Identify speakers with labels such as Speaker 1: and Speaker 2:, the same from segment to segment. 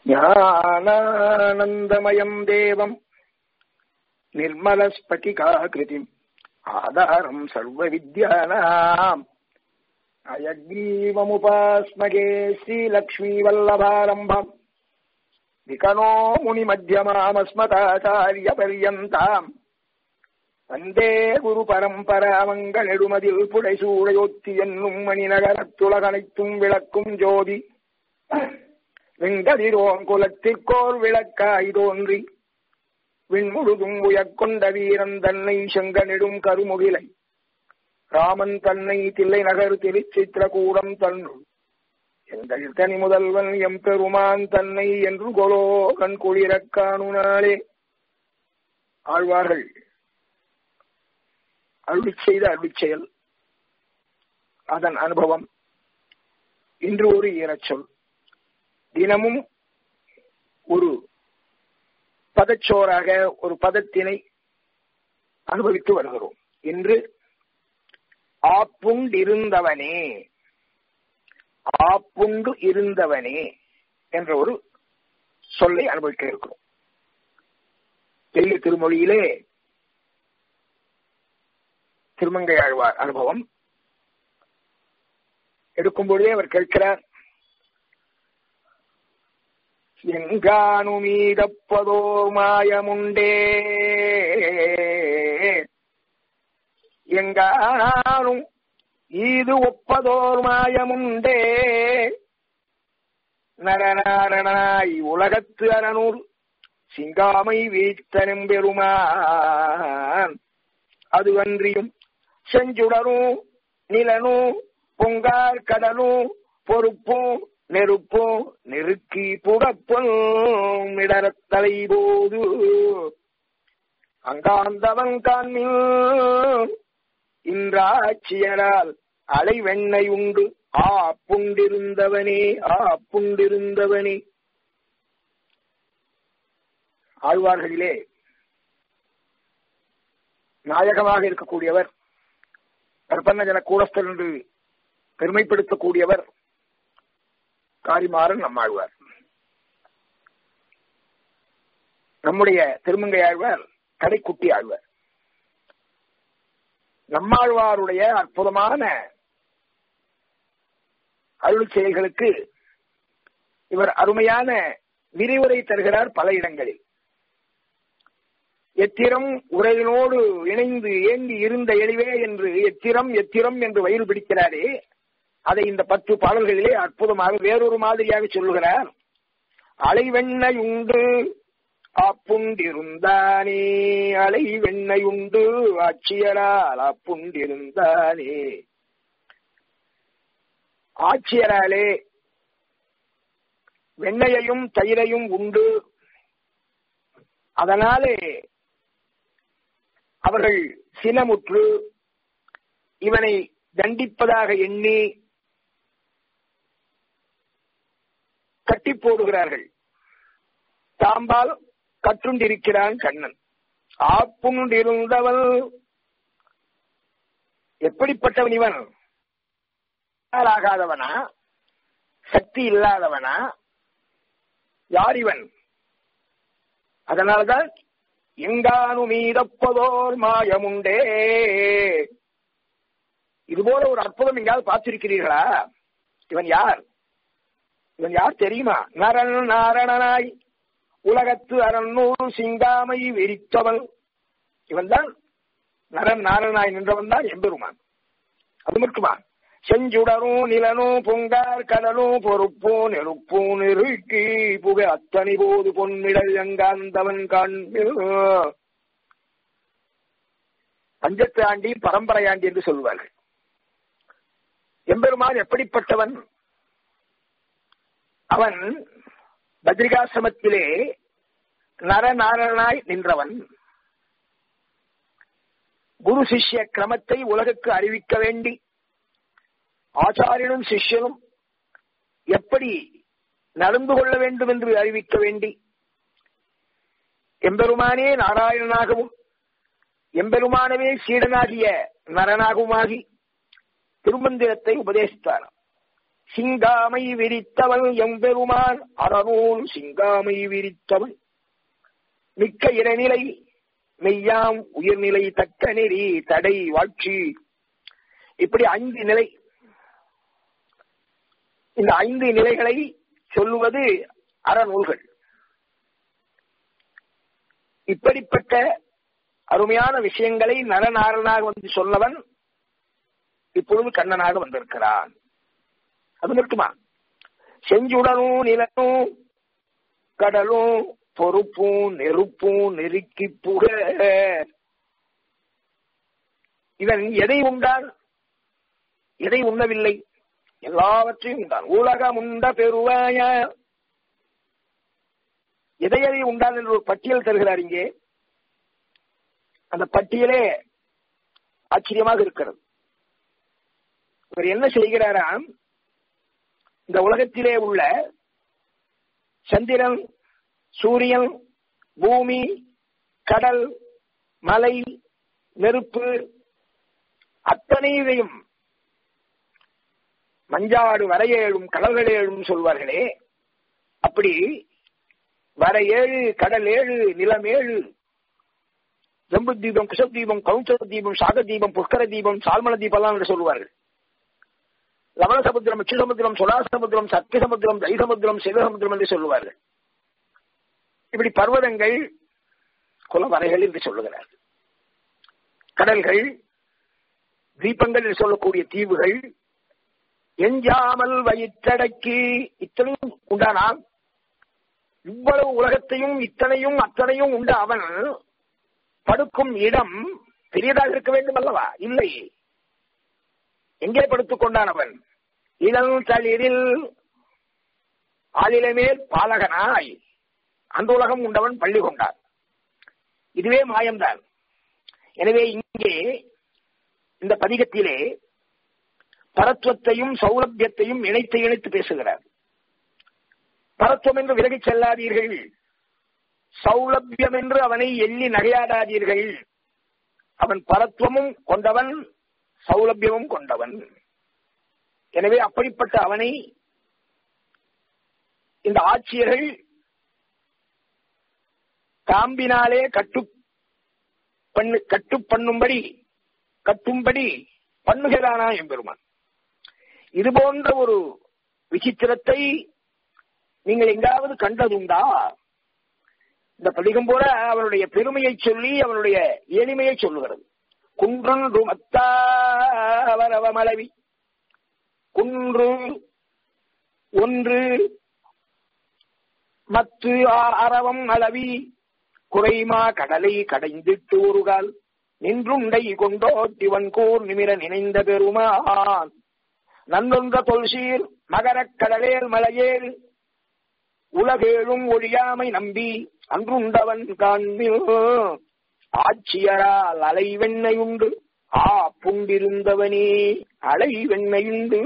Speaker 1: ஞானானந்தமயம் தேவம் निर्मलस्फटिकाकृतिम् आधारम् सर्वविद्यानाम् अयग्रीवमुपास्मगे श्रीलक्ष्मीवल्लभारम्भम् विकनो मुनिमध्यमामस्मताचार्यपर्यन्ताम् வந்தே குரு பரம்பராமங்களெடுமதில் புடைசூடையொத்தி என்னும் மணிநகரத்துலகனைத்தும் விளக்கும் ஜோதி வெங்கதிரோன் குலத்திற்கோர் விளக்காய் தோன்றி விண்முழுதும் உயக்கொண்ட வீரன் தன்னை செங்கனிடும் கருமுகிலை ராமன் தன்னை தில்லை நகர் திருச்சித்திரகூடம் தன்னுள் எங்கள் தனி முதல்வன் எம் பெருமான் தன்னை என்று கொலோ கண் குளிரக் காணுனாலே ஆழ்வார்கள் அருளி செய்த அருளி செயல் அதன் அனுபவம் இன்று ஒரு ஈரச்சொல் தினமும் ஒரு பதச்சோராக ஒரு பதத்தினை அனுபவித்து வருகிறோம் இன்று ஆப்புண்டிருந்தவனே ஆப்புண்டு இருந்தவனே என்ற ஒரு சொல்லை அனுபவிக்க இருக்கிறோம் தெரிய திருமொழியிலே திருமங்கை ஆழ்வார் அனுபவம் எடுக்கும் பொழுதே அவர் கேட்கிறார் எங்கானுமீதப்பதோ மாயமுண்டே எங்கானும் இது ஒப்பதோர் மாயமுண்டே நரநாரணனாய் உலகத்து அறநூல் சிங்காமை வீழ்த்தனும் பெருமான் அது அன்றியும் செஞ்சுடரும் நிலனும் பொங்கார் கடலும் பொறுப்பும் நெருப்பும் நெருக்கி புகப்பும் இடரத்தலை போது அங்காந்தவன் காண்மில் இன்றாட்சியரால் அலை வெண்ணை உண்டு ஆ புண்டிருந்தவனே ஆ புண்டிருந்தவனே ஆழ்வார்களிலே நாயகமாக இருக்கக்கூடியவர் கற்பன ஜன கூடஸ்தர் என்று பெருமைப்படுத்தக்கூடியவர் காரிமாறன் நம்மாழ்வார் நம்முடைய திருமங்கை ஆழ்வார் கடைக்குட்டி ஆழ்வார் நம்மாழ்வாருடைய அற்புதமான அருள் செயல்களுக்கு இவர் அருமையான விரிவுரை தருகிறார் பல இடங்களில் எத்திரம் உரையினோடு இணைந்து ஏங்கி இருந்த எளிவே என்று எத்திரம் எத்திரம் என்று வயிறு பிடிக்கிறாரே அதை இந்த பத்து பாடல்களிலே அற்புதமாக வேறொரு மாதிரியாக சொல்லுகிறார் அலைவெண்ணை உண்டு ஆப்புண்டிருந்தானே அலை வெண்ணை உண்டு ஆட்சியரால் ஆப்புண்டிருந்தானே ஆட்சியராலே வெண்ணையையும் தயிரையும் உண்டு அதனாலே அவர்கள் சினமுற்று இவனை தண்டிப்பதாக எண்ணி கட்டி போடுகிறார்கள் தாம்பால் கற்றுண்டிருக்கிறான் கண்ணன் ஆப்புண்டிருந்தவன் எப்படிப்பட்டவன் இவன் ஆகாதவனா சக்தி இல்லாதவனா யார் இவன் அதனால்தான் எங்கானு மீதப்பதோர் மாயமுண்டே இது போல ஒரு அற்புதம் எங்காவது பார்த்திருக்கிறீர்களா இவன் யார் இவன் யார் தெரியுமா நரன் நாரணனாய் உலகத்து அரண்நூறு சிங்காமை வெறித்தவன் இவன் தான் நரன் நாரணனாய் நின்றவன் தான் எம்பெருமான் அது மட்டுமா செஞ்சுடரும் நிலனும் பொங்கார் கடலும் பொறுப்பும் நெருப்பும் நெருக்கி புகை அத்தனை போது பொன்மிடல் எங்காந்தவன் காண்பில் பஞ்சத்து ஆண்டி பரம்பரை ஆண்டி என்று சொல்வார்கள் எம்பெருமான் எப்படிப்பட்டவன் அவன் பத்ரிகாசிரமத்திலே நரநாரணனாய் நின்றவன் குரு சிஷ்ய கிரமத்தை உலகுக்கு அறிவிக்க வேண்டி ஆச்சாரியனும் சிஷ்யனும் எப்படி நடந்து கொள்ள வேண்டும் என்று அறிவிக்க வேண்டி எம்பெருமானே நாராயணனாகவும் எம்பெருமானவே சீடனாகிய நரனாகுமாகி திருமந்திரத்தை உபதேசித்தார் சிங்காமை விரித்தவன் எம்பெருமான் அறநூல் சிங்காமை விரித்தவன் மிக்க இறைநிலை மெய்யாம் உயிர்நிலை தக்க நெறி தடை வாழ்ச்சி இப்படி ஐந்து நிலை இந்த ஐந்து நிலைகளை சொல்லுவது அறநூல்கள் இப்படிப்பட்ட அருமையான விஷயங்களை நரநாரனாக வந்து சொல்லவன் இப்பொழுது கண்ணனாக வந்திருக்கிறான் அது மட்டுமா செஞ்சுடலும் நிலனும் கடலும் பொறுப்பும் நெருப்பும் நெருக்கி புக இவன் எதை உண்டான் எதை உண்ணவில்லை எல்லாவற்றையும் உண்டான் உலகம் உண்ட பெருவாய எதை எதை உண்டான் என்று ஒரு பட்டியல் தருகிறார் இங்கே அந்த பட்டியலே ஆச்சரியமாக இருக்கிறது இவர் என்ன செய்கிறாராம் இந்த உலகத்திலே உள்ள சந்திரன் சூரியன் பூமி கடல் மலை நெருப்பு அத்தனையையும் மஞ்சாடு வரையேழும் கடல்கள் ஏழும் சொல்வார்களே அப்படி வர ஏழு கடல் ஏழு நிலம் ஏழு ஜம்பு தீபம் குஷப் தீபம் கவுஞ்ச தீபம் சாக தீபம் புஷ்கர தீபம் சால்மல தீபம்லாம் என்று சொல்லுவார்கள் லவண சமுத்திரம் அச்சு சமுத்திரம் சுலா சமுத்திரம் சத்திய சமுத்திரம் தை சமுத்திரம் சிவ சமுத்திரம் என்று சொல்லுவார்கள் இப்படி பர்வதங்கள் குலவரைகள் என்று சொல்லுகிறார்கள் கடல்கள் தீபங்கள் என்று சொல்லக்கூடிய தீவுகள் எஞ்சாமல் வயிற்றடக்கி இத்தனையும் உண்டானாம் இவ்வளவு உலகத்தையும் இத்தனையும் அத்தனையும் உண்ட அவன் படுக்கும் இடம் பெரியதாக இருக்க வேண்டும் அல்லவா இல்லை எங்கே படுத்துக் கொண்டான் அவன் இளம் தளிரில் ஆளிலை மேல் பாலகனாய் அந்த உலகம் உண்டவன் பள்ளி கொண்டான் இதுவே மாயம்தான் எனவே இங்கே இந்த பதிகத்திலே பரத்துவத்தையும் சௌலபியத்தையும் இணைத்து இணைத்து பேசுகிறார் பரத்துவம் என்று விலகிச் செல்லாதீர்கள் சௌலபியம் என்று அவனை எள்ளி நகையாடாதீர்கள் அவன் பரத்துவமும் கொண்டவன் சௌலபியமும் கொண்டவன் எனவே அப்படிப்பட்ட அவனை இந்த ஆட்சியர்கள் காம்பினாலே கட்டு பண்ணு கட்டு பண்ணும்படி கட்டும்படி பண்ணுகிறானா எம்பெருமான் இது போன்ற ஒரு விசித்திரத்தை நீங்கள் எங்காவது கண்டதுண்டா இந்த பதிகம் போல அவனுடைய பெருமையை சொல்லி அவனுடைய எளிமையை சொல்லுகிறது குன்று மத்தாவரவமளவி குன்று ஒன்று மத்து அரவம் அளவி குறைமா கடலை கடைந்திட்டு ஒருகால் நின்றுண்டை கொண்டோட்டிவன் கூர் நிமிர நினைந்த பெருமான் நன்னொன்ற தொல்சீர் மகரக் கடலேல் மலையேல் உலகேழும் ஒழியாமை நம்பி அன்றுண்டவன் காண்பில் ஆட்சியரால் அலை வெண்ணையுண்டு ஆ புண்டிருந்தவனே அலை வெண்ணையுண்டு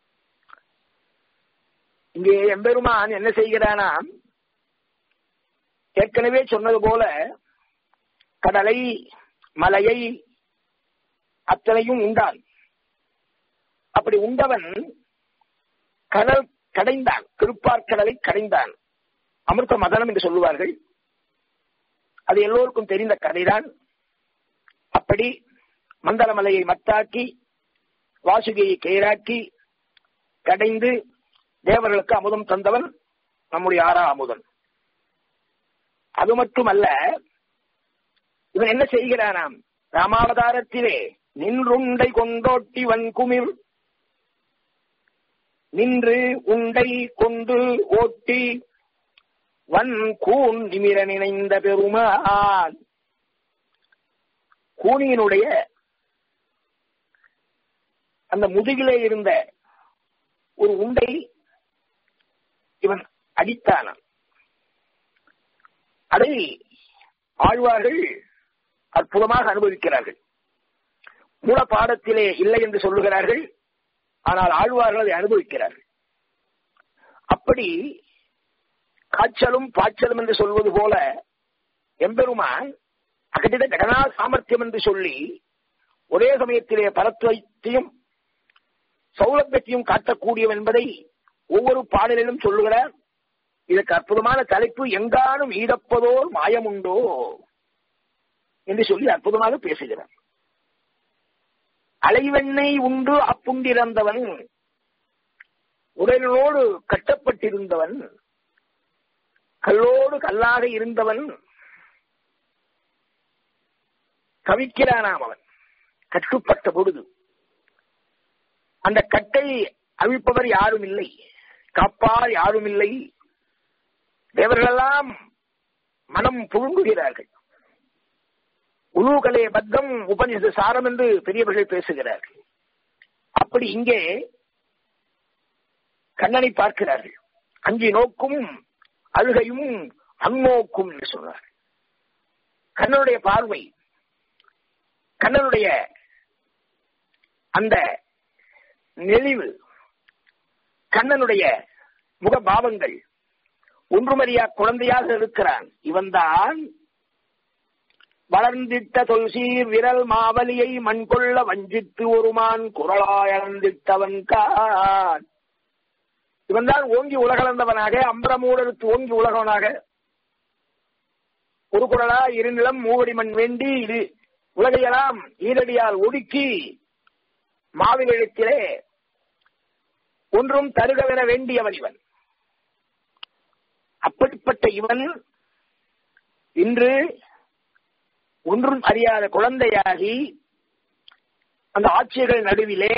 Speaker 1: இங்கே எம்பெருமான் என்ன செய்கிறானாம் ஏற்கனவே சொன்னது போல கடலை மலையை அத்தனையும் உண்டான் அப்படி உண்டவன் கடல் கடைந்தான் திருப்பார்கடலை கடைந்தான் அமிர்த மதனம் என்று சொல்லுவார்கள் அது எல்லோருக்கும் தெரிந்த கதைதான் அப்படி மந்தரமலையை மத்தாக்கி வாசுகியை கயிறாக்கி கடைந்து தேவர்களுக்கு அமுதம் தந்தவன் நம்முடைய ஆறா அமுதன் அது மட்டுமல்ல இவன் என்ன செய்கிறானாம் ராமாவதாரத்திலே நின்றுண்டை கொண்டோட்டி வன்குமிர் நின்று உண்டை கொண்டு ஓட்டி வன் கூன் நிமிர நினைந்த பெருமான் கூனியினுடைய அந்த முதுகிலே இருந்த ஒரு உண்டை இவன் அடித்தானான் அதை ஆழ்வார்கள் அற்புதமாக அனுபவிக்கிறார்கள் மூல பாடத்திலே இல்லை என்று சொல்லுகிறார்கள் ஆனால் ஆழ்வார்கள் அதை அனுபவிக்கிறார்கள் அப்படி காய்ச்சலும் பாய்ச்சலும் என்று சொல்வது போல எம்பெருமான் அகடித கடனா சாமர்த்தியம் என்று சொல்லி ஒரே சமயத்திலே பரத்துவத்தையும் சௌலபியத்தையும் காட்டக்கூடியவன் என்பதை ஒவ்வொரு பாடலிலும் சொல்லுகிறார் இதற்கு அற்புதமான தலைப்பு எங்கானும் ஈடப்பதோர் மாயமுண்டோ என்று சொல்லி அற்புதமாக பேசுகிறார் அலைவெண்ணை உண்டு அப்புண்டிறந்தவன் உடலோடு கட்டப்பட்டிருந்தவன் கல்லோடு கல்லாக இருந்தவன் கவிக்கிறானாம் அவன் கட்டுப்பட்ட பொழுது அந்த கட்டை அவிழ்ப்பவர் யாரும் இல்லை காப்பார் யாரும் இல்லை தேவர்களெல்லாம் மனம் புழுங்குகிறார்கள் உலூகலே பத்தம் உபனிஷ சாரம் என்று பெரியவர்கள் பேசுகிறார்கள் அப்படி இங்கே கண்ணனை பார்க்கிறார்கள் அஞ்சி நோக்கும் அழுகையும் அந்நோக்கும் என்று சொன்னார் கண்ணனுடைய பார்வை கண்ணனுடைய அந்த நெளிவு கண்ணனுடைய முகபாவங்கள் ஒன்றுமறியா குழந்தையாக இருக்கிறான் இவன்தான் வளர்ந்திட்ட தொல்சீர் விரல் மாவலியை மண் கொள்ள வஞ்சித்து ஒருமான் குரலாயந்திட்டவன் கான் இவன்தான் ஓங்கி உலகளந்தவனாக அம்பரமூடருக்கு ஓங்கி உலகவனாக ஒரு குரலா இருநிலம் மூவடி மண் வேண்டி இது உலகையெல்லாம் ஈரடியால் ஒடுக்கி மாவிலத்திலே ஒன்றும் தருகவென வேண்டியவன் இவன் அப்படிப்பட்ட இவன் இன்று ஒன்றும் அறியாத குழந்தையாகி அந்த ஆட்சியர்கள் நடுவிலே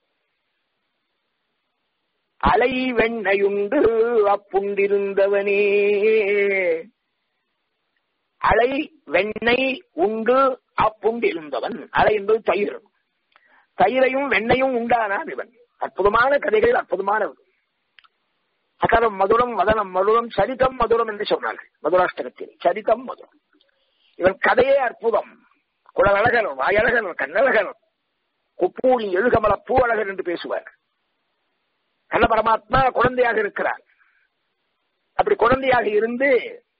Speaker 1: அலை வெண்ணையுண்டு அப்புண்டிருந்தவனே அலை வெண்ணெய் உண்டு அப்புண்டிருந்தவன் அலை என்பது தயிர் தயிரையும் வெண்ணையும் உண்டானான் இவன் அற்புதமான கதைகள் அற்புதமான அகரம் மதுரம் வதனம் மதுரம் சரிதம் மதுரம் என்று சொன்னார்கள் மதுராஷ்டகத்தில் சரிதம் மதுரம் இவன் கதையே அற்புதம் குளழகன் வாயழகன் கண்ணழகன் குப்பூலி எழுகமல பூவழகன் என்று பேசுவார் கண்ண பரமாத்மா குழந்தையாக இருக்கிறார் அப்படி குழந்தையாக இருந்து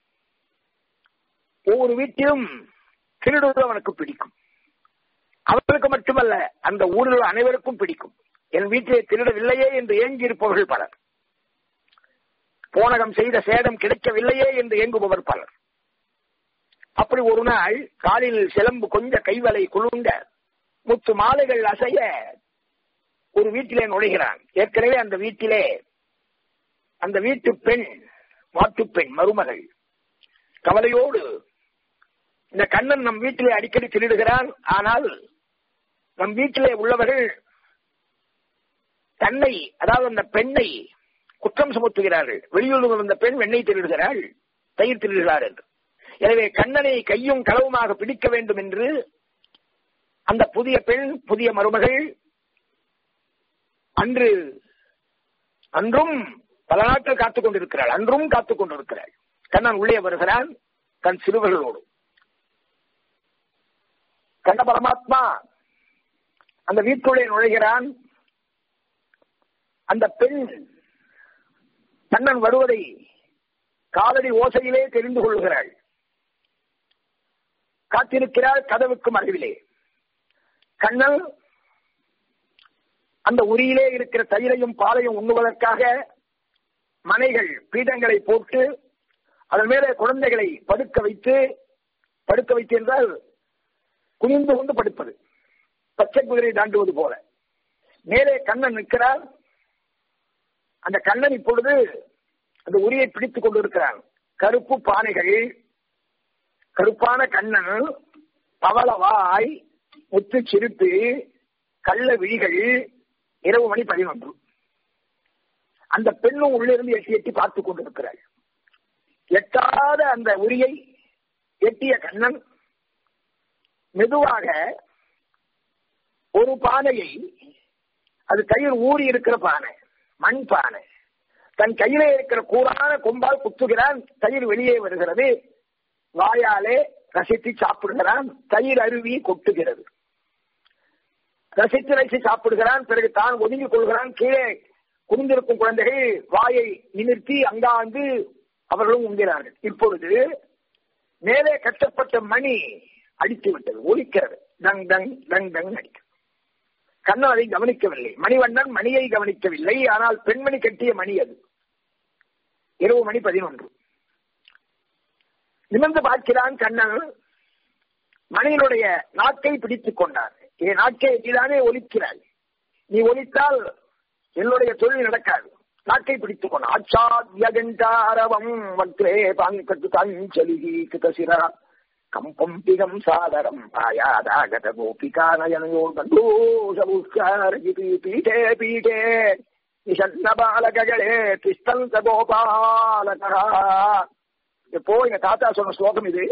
Speaker 1: ஒவ்வொரு வீட்டிலும் திருடுவது அவனுக்கு பிடிக்கும் அவர்களுக்கு மட்டுமல்ல அந்த ஊரில் அனைவருக்கும் பிடிக்கும் என் வீட்டிலே திருடவில்லையே என்று ஏங்கி இருப்பவர்கள் பலர் போனகம் செய்த சேதம் கிடைக்கவில்லையே என்று ஏங்குபவர் பலர் அப்படி ஒரு நாள் காலில் சிலம்பு கொஞ்ச கைவலை குலுங்க முத்து மாலைகள் அசைய ஒரு வீட்டிலே நுழைகிறான் ஏற்கனவே அந்த வீட்டிலே அந்த வீட்டு பெண் மாட்டு பெண் மருமகள் கவலையோடு இந்த கண்ணன் நம் வீட்டிலே அடிக்கடி திருடுகிறான் ஆனால் நம் வீட்டிலே உள்ளவர்கள் தன்னை அதாவது அந்த பெண்ணை குற்றம் சுமத்துகிறார்கள் வெளியூர் வந்த பெண் வெண்ணெய் திருடுகிறாள் தயிர் திருடுகிறார் என்று எனவே கண்ணனை கையும் களவுமாக பிடிக்க வேண்டும் என்று அந்த புதிய பெண் புதிய மருமகள் அன்று அன்றும் பல நாட்கள் காத்துக் கொண்டிருக்கிறாள் அன்றும் காத்துக் கொண்டிருக்கிறாள் கண்ணன் உள்ளே வருகிறான் தன் சிறுவர்களோடு கண்ண பரமாத்மா அந்த வீட்டுள்ளே நுழைகிறான் அந்த பெண் கண்ணன் வருவதை காலடி ஓசையிலே தெரிந்து கொள்கிறாள் காத்திருக்கிறாள் கதவுக்கும் அருகிலே கண்ணன் அந்த உரியிலே இருக்கிற தயிரையும் பாலையும் உண்ணுவதற்காக மனைகள் பீடங்களை போட்டு அதன் மேலே குழந்தைகளை படுக்க வைத்து படுக்க வைத்து என்றால் குனிந்து கொண்டு படுப்பது பச்சை குதிரை தாண்டுவது போல மேலே கண்ணன் நிற்கிறார் அந்த கண்ணன் இப்பொழுது அந்த உரியை பிடித்துக் கொண்டிருக்கிறான் கருப்பு பானைகள் கருப்பான கண்ணன் பவளவாய் முத்து சிரிப்பு கள்ள விழிகள் இரவு மணி பதினொன்று அந்த பெண்ணும் உள்ளிருந்து எட்டி எட்டி பார்த்துக் கொண்டிருக்கிறாள் எட்டாத அந்த உரியை எட்டிய கண்ணன் மெதுவாக ஒரு பானையை அது தயிர் ஊறி இருக்கிற பானை மண் பானை தன் கையிலே இருக்கிற கூறான கொம்பால் குத்துகிறான் தயிர் வெளியே வருகிறது வாயாலே ரசித்து சாப்பிடுகிறான் தயிர் அருவி கொட்டுகிறது ரசித்து ரசித்து சாப்பிடுகிறான் பிறகு தான் ஒதுங்கிக் கொள்கிறான் கீழே குனிந்திருக்கும் குழந்தைகள் வாயை நிமிர்த்தி அங்காந்து அவர்களும் உண்கிறார்கள் இப்பொழுது மேலே கட்டப்பட்ட மணி அடித்து விட்டது ஒலிக்கிறது டங் டங் டங் டங் அடிக்கிறது கண்ணன் அதை கவனிக்கவில்லை மணிவண்ணன் மணியை கவனிக்கவில்லை ஆனால் பெண்மணி கட்டிய மணி அது இரவு மணி பதினொன்று நிமிர்ந்து பார்க்கிறான் கண்ணன் மணியினுடைய நாக்கை பிடித்துக் கொண்டார் என் நாக்கை நீதானே ஒலிக்கிறாய் நீ ஒலித்தால் என்னுடைய தொழில் நடக்காது நாக்கை பிடித்துக் கொண்டான் ஆச்சாத்யகண்டாரவம் வக்ரே பாங்கத்து காஞ்சலிகி கிருதசிரா கம்பம் பிகம் சாதரம் பாயாதாகத கோபிகா நயனயோ கண்டூஷபுஷ்காரி பீட்டே பீட்டே நிஷன்ன பாலககளே கிருஷ்ணந்த கோபாலகரா எப்போ எங்க தாத்தா சொன்ன ஸ்லோகம் இது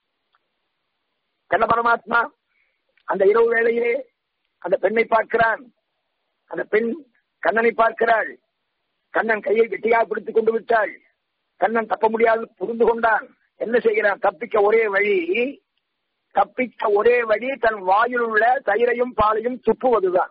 Speaker 1: கண்ண பரமாத்மா அந்த இரவு வேளையிலே அந்த பெண்ணை பார்க்கிறான் அந்த பெண் கண்ணனை பார்க்கிறாள் கண்ணன் கையை கெட்டியாக பிடித்துக் கொண்டு விட்டாள் கண்ணன் தப்ப முடியாது புரிந்து கொண்டான் என்ன செய்கிறான் தப்பிக்க ஒரே வழி தப்பிக்க ஒரே வழி தன் வாயில் உள்ள தயிரையும் பாலையும் துப்புவதுதான்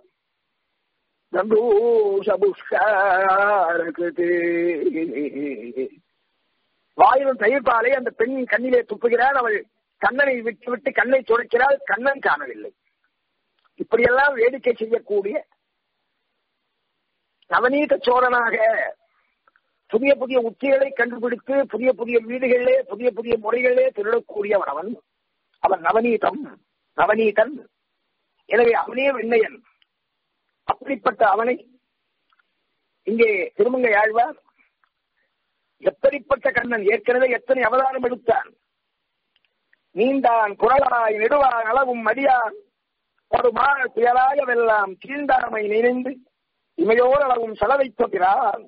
Speaker 1: வாயிலும் தயிர் பாலை அந்த பெண் கண்ணிலே துப்புகிறாள் அவள் கண்ணனை விட்டு விட்டு கண்ணை துடைக்கிறாள் கண்ணன் காணவில்லை இப்படியெல்லாம் வேடிக்கை செய்யக்கூடிய நவநீத சோழனாக புதிய புதிய உத்திகளை கண்டுபிடித்து புதிய புதிய வீடுகளிலே புதிய புதிய முறைகளிலே திருடக்கூடியவன் அவன் அவன் நவநீதம் நவநீதன் எனவே அவனே வெண்ணையன் அப்படிப்பட்ட அவனை இங்கே திருமங்கை ஆழ்வார் எப்படிப்பட்ட கண்ணன் ஏற்கனவே எத்தனை அவதாரம் எடுத்தான் நீண்டான் குரலாய் நெடுவான் அளவும் மடியான் படுமா புயலாய வெல்லாம் கீழ்ந்தாமை நினைந்து இமையோர் அளவும் செலவைத்தொகிறான்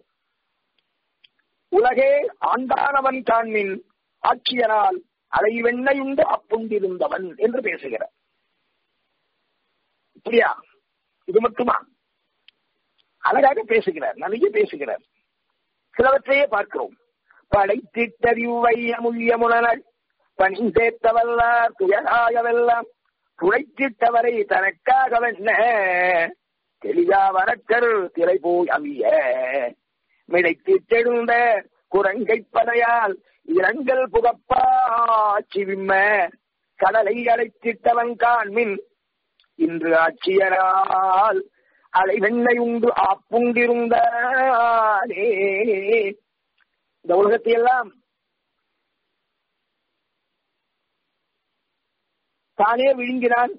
Speaker 1: உலகே ஆண்டானவன் காண்மின் ஆட்சியனால் அலை வெண்ணையுண்டு அப்புண்டிருந்தவன் என்று பேசுகிறார் இப்படியா இது மட்டுமா அழகாக பேசுகிறார் நிறைய பேசுகிறார் சிலவற்றையே பார்க்கிறோம் படைத்திட்டறிவையமுயமுனல் பணிந்தேத்தவல்லார் துயராகவெல்லாம் துளைத்திட்டவரை தனக்காக வெண்ண தெளிவா வரக்கர் திரை போய் அவிய மிடைத்திட்டெழுந்த குரங்கை படையால் இரங்கல் புகப்பாச்சி விம்ம கடலை அடைத்திட்டவன் காண்மின் இன்று ஆட்சியரால் அலை வெண்ணை உண்டு ஆப்புண்டிருந்தானே இந்த உலகத்தை எல்லாம் தானே விழுங்கினான்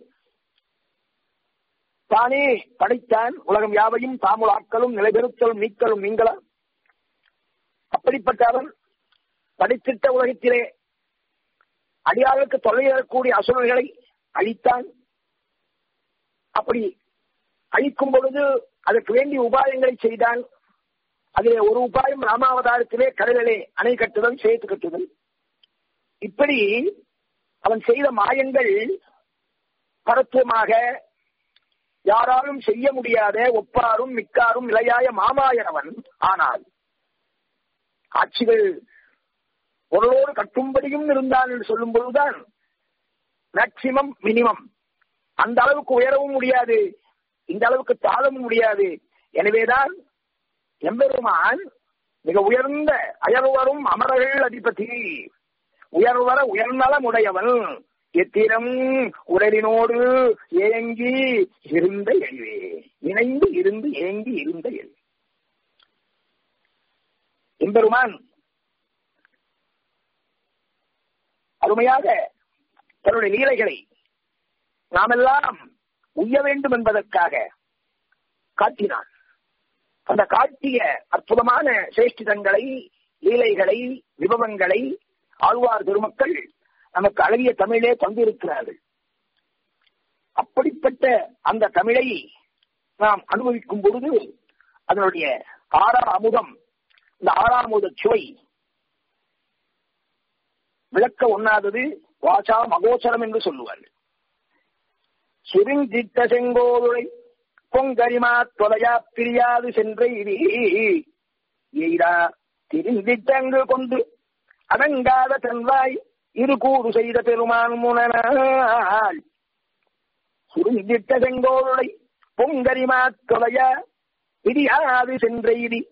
Speaker 1: தானே படைத்தான் உலகம் யாவையும் தாமுலாக்களும் நிலைபெறுத்தலும் நீக்கலும் நீங்களா அப்படிப்பட்ட அவன் படைத்திட்ட உலகத்திலே அடியாளுக்கு தொல்லையிடக்கூடிய அசுரர்களை அழித்தான் அப்படி அழிக்கும் பொழுது அதற்கு வேண்டிய உபாயங்களை செய்தான் அதிலே ஒரு உபாயம் ராமாவதாரத்திலே கடலிலே அணை கட்டுதல் சேர்த்து கட்டுதல் இப்படி அவன் செய்த மாயங்கள் பரத்துவமாக யாராலும் செய்ய முடியாத ஒப்பாரும் மிக்காரும் நிலையாய மாமாயனவன் ஆனால் ஆட்சிகள் பொருளோடு கட்டும்படியும் இருந்தான் என்று சொல்லும் பொழுதுதான் மேக்சிமம் மினிமம் அந்த அளவுக்கு உயரவும் முடியாது இந்த அளவுக்கு தாழவும் முடியாது எனவேதான் எம்பெருமான் மிக உயர்ந்த அயர்வரும் அமரர்கள் அதிபதி உயர்வர உயர்நலம் உடையவன் எத்திரம் உடலினோடு ஏங்கி இருந்த எழிவே இணைந்து இருந்து ஏங்கி இருந்த எழி எம்பெருமான் அருமையாக தன்னுடைய லீலைகளை நாமெல்லாம் உய்ய வேண்டும் என்பதற்காக காட்டினான் அந்த காட்டிய அற்புதமான சேஷ்டிதங்களை லீலைகளை விபவங்களை ஆழ்வார் பெருமக்கள் நமக்கு அழகிய தமிழே தந்திருக்கிறார்கள் அப்படிப்பட்ட அந்த தமிழை நாம் அனுபவிக்கும் பொழுது அதனுடைய ஆறாம் அமுதம் இந்த ஆறாம் அமுத சுவை விளக்க ஒண்ணாதது வாசா மகோச்சரம் என்று சொல்லுவார்கள் சுருங்கிட்ட செங்கோதுளை பொங்கரிமா தொலையா பிரியாது சென்ற இடி எய்தா திரிந்திட்டங்கு கொண்டு அடங்காத தன்வாய் இரு கூறு செய்த பெருமான் முனநாள் சுருங்கிட்ட செங்கோதுளை பொங்கரிமா தொலையா பிரியாது சென்ற இடி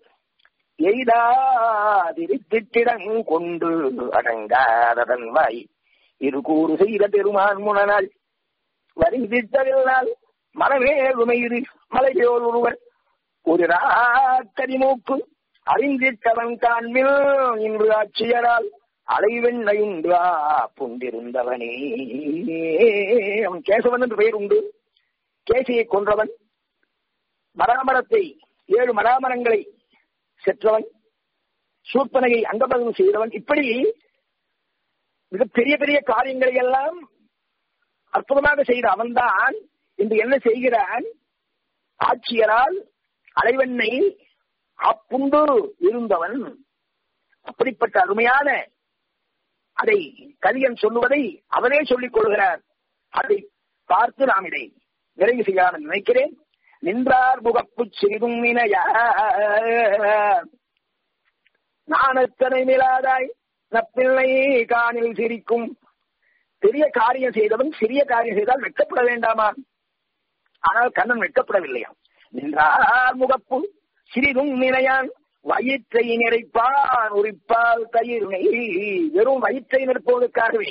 Speaker 1: எய்தாதிருத்திட்டிடங் கொண்டு அடங்காததன் வாய் இரு கூறு செய்த பெருமான் முனநாள் வருந்திட்டதில்லால் மனமே உமையுது மலையோர் ஒருவர் ஒரு ராக்கரிமூக்கு அறிந்திட்டவன் காண்பில் இன்று ஆட்சியரால் அலைவெண்ணையுன்றா புண்டிருந்தவனே அவன் கேசவன் என்று பெயர் உண்டு கேசியை கொன்றவன் மராமரத்தை ஏழு மராமரங்களை செற்றவன் சூர்பனையை அங்கபதம் செய்தவன் இப்படி மிக பெரிய பெரிய காரியங்களை எல்லாம் அற்புதமாக செய்த அவன்தான் இன்று என்ன செய்கிறான் ஆட்சியரால் அலைவெண்ணை அப்புண்டு இருந்தவன் அப்படிப்பட்ட அருமையான அதை கலியன் சொல்லுவதை அவனே சொல்லிக் கொள்கிறார் அதை பார்த்து நாம் இதை நிறைவு செய்யாமல் நினைக்கிறேன் நின்றார் முகப்பு சிறிதும் இணைய நாணத்தனை மிலாதாய் நப்பிள்ளை காணில் சிரிக்கும் பெரிய காரியம் செய்தவன் சிறிய காரியம் செய்தால் வெட்கப்பட வேண்டாமா ஆனால் கண்ணன் வெட்கப்படவில்லையா நின்றார் முகப்பு சிறிதும் நினையான் வயிற்றை நிறைப்பான் உரிப்பால் தயிர் வெறும் வயிற்றை நிற்பதற்காகவே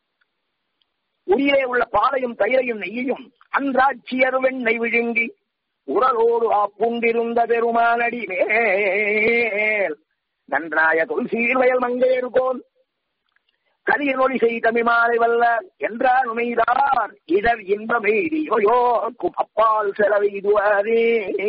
Speaker 1: உயிரே உள்ள பாலையும் தயிரையும் நெய்யையும் அன்றாட்சியர் வெண்ணெய் விழுங்கி உரலோடு ஆப்புண்டிருந்த பெருமானடி மேல் நன்றாய தொல்சீர் வயல் மங்கையர்கோன் கலியன் ஒளி செய் தமிழ்மாலை வல்ல என்றார் உமைதார் இதர் இன்பமெய்தியோயோர்க்கும் அப்பால் செலவெய்துவாரே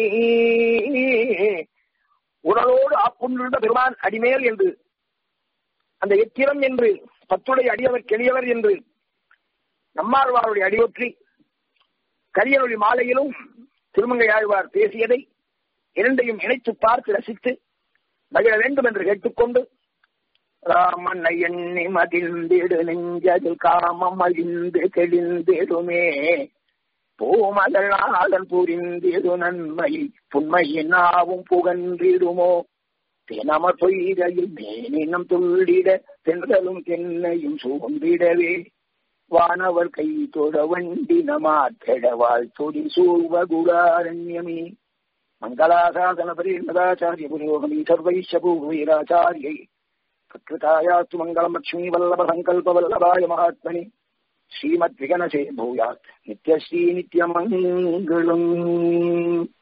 Speaker 1: உடலோடு ஆப்புண்டிருந்த பெருமான் அடிமேல் என்று அந்த எத்திரம் என்று பத்துடைய அடியவர் கெளியவர் என்று நம்மாழ்வாருடைய அடியொற்றி கரியனொழி மாலையிலும் திருமங்கை ஆழ்வார் பேசியதை இரண்டையும் இணைத்து பார்த்து ரசித்து மகிழ வேண்டும் என்று கேட்டுக்கொண்டு ராமனை எண்ணி மகிழ்ந்திடு நெஞ்சது காமம் அழிந்து தெளிந்திடுமே பூமதனாளன் புரிந்திடு நன்மை புண்மையினாவும் புகன்றிடுமோ தினம பொய்கையில் மேனினம் துள்ளிட தென்றலும் தென்னையும் சூழ்ந்திடவே வானவர் கை தொட வண்டின மாற்றடவாள் தொடி சூழ்வகுடாரண்யமே மங்களாசாசன பரிணதாச்சாரிய புரோகமி சர்வைஷ பூவீராச்சாரியை பிரகிருதாயாத்து மங்களம் லட்சுமி வல்லப சங்கல்ப வல்லபாய மகாத்மனி ஸ்ரீமத் விகனசே பூயாத் நித்யஸ்ரீ நித்யமங்கலம்